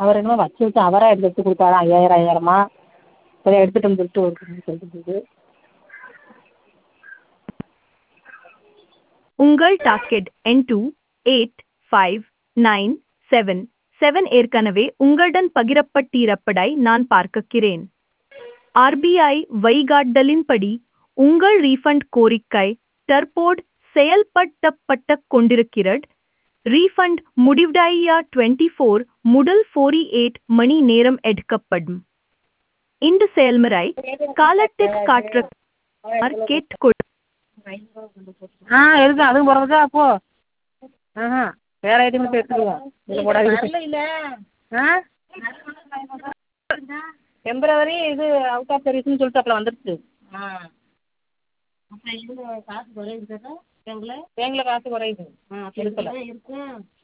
அவர் என்னமோ வச்சு வச்சு அவராக எடுத்து எடுத்து கொடுத்தாராம் ஐயாயிரம் ஐயாயிரமா இப்போ எடுத்துகிட்டு வந்துட்டு சொல்லிட்டு போகுது உங்கள் டாக்கெட் என் two eight five nine seven seven ஏற்கனவே உங்களுடன் பகிரப்பட்டிருப்பதை நான் பார்க்கிறேன் ஆர்பிஐ வழிகாட்டலின்படி உங்கள் ரீஃபண்ட் கோரிக்கை தற்போது செயல்படுத்தப்பட்டு கொண்டிருக்கிறது ரீஃபண்ட் முடிவடைய டுவெண்ட்டி ஃபோர் முதல் ஃபோர்டி எயிட் மணி நேரம் எடுக்கப்படும் இந்த செயல்முறை காலத்திற்கு காற்ற கேட்டுக்கொள் ஆ இருக்கு அதுவும் போடுறதுக்கா அப்போ ஆஹா வேறு ஐட்டம் எடுத்துக்குவோம் இதில் போடாதீங்க ஆ டெம்பரவரி இது அவுட் ஆஃப் சர்வீஸ்னு சொல்லிட்டு வந்துருச்சு ஆ அப்புறம் இது காசு குறையுது பேங்கில் பேங்கில் காசு குறையுது ஆ இருக்கல